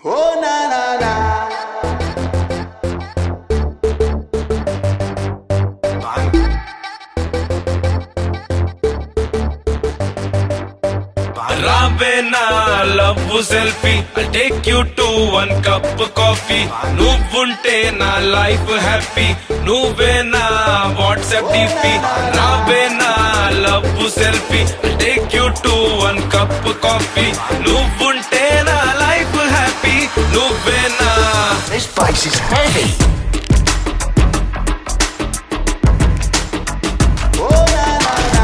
Oh na na na. రావే నా love selfie I take you to one cup coffee నువ్వుంటే నా life happy నువ్వే నా వాట్సాప్ డిపి రావే నా love selfie I take you to one cup coffee నువ్వుంటే నా లైఫ్ హ్యాపీ నువ్వే నా This place is heavy. Oh na na na.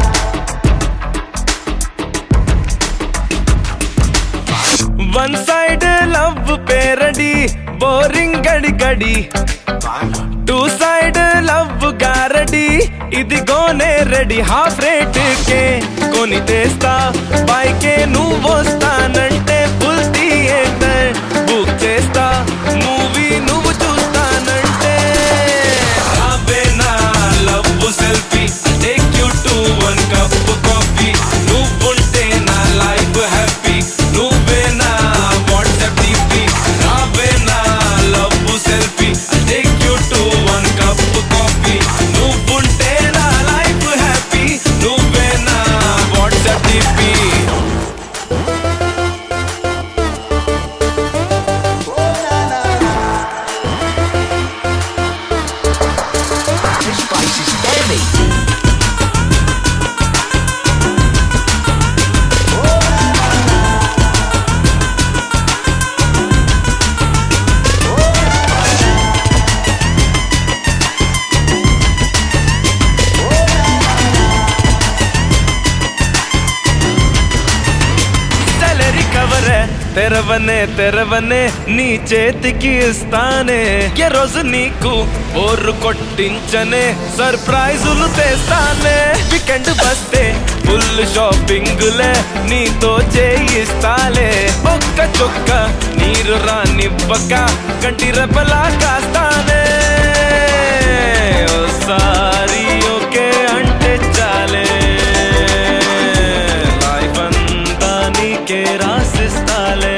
One side love parody boring గడి గడి టూ సైడ్ లవ్ గారడి ఇదిగోనే రెడీ హాఫ్ రేట్ కే కొని తెస్తా పైకే నువ్వు వస్తానంటే ఫుల్ థియేటర్ బుక్ చేస్తా మూవీ నువ్వు చూస్తానంటే రావే నా love selfie take you to one cup coffee నువ్వుంటే నా లైఫ్ హ్యాపీ నువ్వే నా వాట్సాప్ డిపి రావే నా love selfie take you to one cup coffee నువ్వుంటే నా లైఫ్ హ్యాపీ నువ్వే నా WhatsApp DP Oh na na na. This place is heavy. Oh na na na. Oh na na na. Salary cover తెరవనే తెరవనే నీ చేతికి ఇస్తానే ఏ రోజు నీకు బోర్రు కొట్టించనే సర్ప్రైజులు తెస్తానే వీకెండ్ వస్తే ఫుల్ షాపింగులే నీతో చేయిస్తాలే ఒక్క చొక్క నీరు రానివ్వక కంటి రెపలా కాస్తానే ఓసారి ఓకే అంటే చాలే లైఫ్ అంతా నీకే రాసిస్తాలే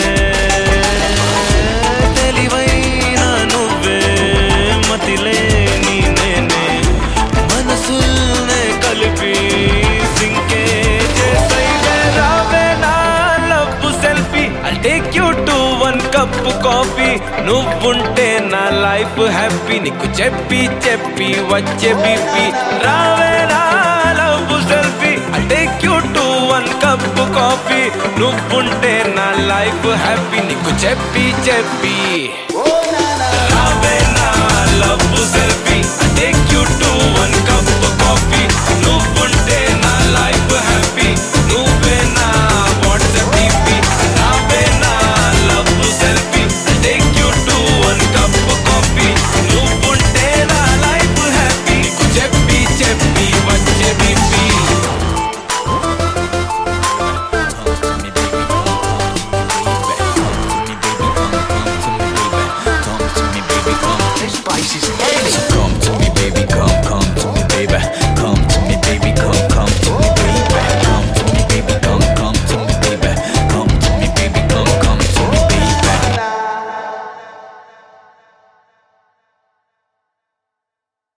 తెలివైన నువ్వే మతిలే నీ నేనే మనసుల్నే కలిపి సింకే చేసైవే రావే నా love selfie I take you to one cup coffee నువ్వుంటే నా లైఫ్ హ్యాపీ నీకు చెప్పి చెప్పి వచ్చే బీపీ రావే నా love selfie I take you to one cup coffee నువ్వుంటే నా లైఫ్ హ్యాపీ నీకు చెప్పి చెప్పి Oh